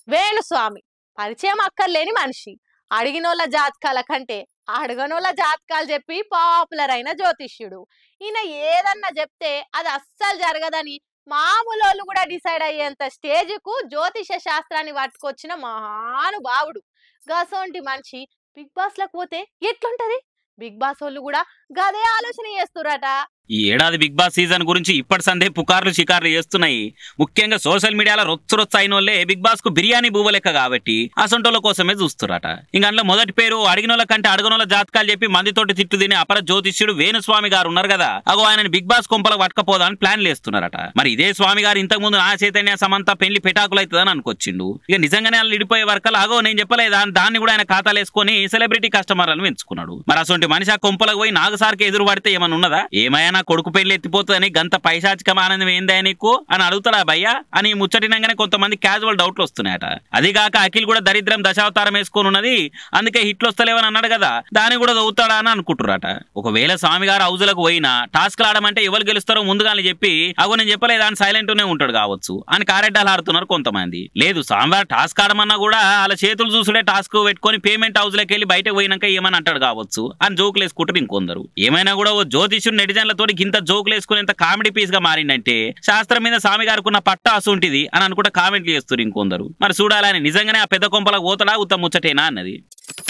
వేణుస్వామి పరిచయం అక్కర్లేని మనిషి అడిగినోళ్ళ జాతకాల కంటే అడగనోళ్ళ జాతకాలు చెప్పి పాపులర్ అయిన జ్యోతిష్యుడు ఈయన ఏదన్నా చెప్తే అది అస్సలు జరగదని మామూలు వాళ్ళు కూడా డిసైడ్ అయ్యేంత స్టేజ్కు జ్యోతిష శాస్త్రాన్ని పట్టుకొచ్చిన మహానుభావుడు గసోంటి మనిషి బిగ్ బాస్ లకు పోతే ఎట్లుంటది బిగ్ బాస్ వాళ్ళు కూడా గదే ఆలోచన చేస్తురట ఈ ఏడాది బిగ్ బాస్ సీజన్ గురించి ఇప్పటి సందే పుకార్లు షికార్లు చేస్తున్నాయి ముఖ్యంగా సోషల్ మీడియాలో రొచ్చు రొచ్చు అయిన వాళ్ళే బిగ్ బాస్ కు బిర్యానీ బువ్వ లెక్క కాబట్టి అసంటోళ్ళ కోసమే చూస్తురట ఇంకా అందులో మొదటి పేరు అడిగినోళ్ళ కంటే అడగనోళ్ళ జాతకాలు చెప్పి మందితోటి తిట్టు తిని అపర జ్యోతిష్యుడు వేణుస్వామి గారు ఉన్నారు కదా అగో ఆయనని బిగ్ బాస్ కొంపలకు పట్టుకపోదా అని ప్లాన్లు వేస్తున్నారట మరి ఇదే స్వామి గారు ఇంతకు ముందు నా చైతన్య సమంత పెళ్లి పెటాకులు అవుతుందని అనుకొచ్చిండు ఇక నిజంగానే వాళ్ళు ఇడిపోయే వరకలు అగో నేను చెప్పలేదా దాన్ని కూడా ఆయన ఖాతాలు వేసుకొని సెలబ్రిటీ కస్టమర్లను పెంచుకున్నాడు మరి అసలు మనిషి ఆ కొంపలకు పోయి నాగు సార్కి ఎదురు పడితే ఏమన్నా ఉన్నదా ఏమైనా నా కొడుకు పెళ్లి ఎత్తిపోతుందని గంత పైశాచికం ఆనందం ఏందా నీకు అని అడుగుతాడా భయ్యా అని ముచ్చటినంగానే కొంతమంది క్యాజువల్ డౌట్లు వస్తున్నాయట అదిగాక అఖిల్ కూడా దరిద్రం దశావతారం వేసుకొని ఉన్నది అందుకే హిట్లు వస్తలేవని అన్నాడు కదా దాన్ని కూడా చదువుతాడా అని అనుకుంటున్నారట ఒకవేళ స్వామి గారు హౌజులకు పోయినా టాస్క్ ఆడమంటే ఎవరు గెలుస్తారో ముందుగానే చెప్పి అగో నేను చెప్పలేదా అని సైలెంట్ నే ఉంటాడు కావచ్చు అని కారెడ్డాలు ఆడుతున్నారు కొంతమంది లేదు స్వామివారు టాస్క్ ఆడమన్నా కూడా వాళ్ళ చేతులు చూసుడే టాస్క్ పెట్టుకొని పేమెంట్ హౌస్ లకి వెళ్ళి బయటకు పోయినాక ఏమని అంటాడు కావచ్చు అని జోకులు వేసుకుంటారు ఇంకొందరు ఏమైనా కూడా ఓ జ్యోతిష్యుడు నెటిజన్లతో ఇంత జోకులు వేసుకునేంత కామెడీ పీస్ గా మారిందంటే శాస్త్రం మీద స్వామి గారికి ఉన్న పట్ట అసుంటిది అని అనుకుంటే కామెంట్లు చేస్తారు ఇంకొందరు మరి చూడాలని నిజంగానే ఆ పెద్ద కొంపల పోతడా ఉత్తమ ముచ్చటేనా అన్నది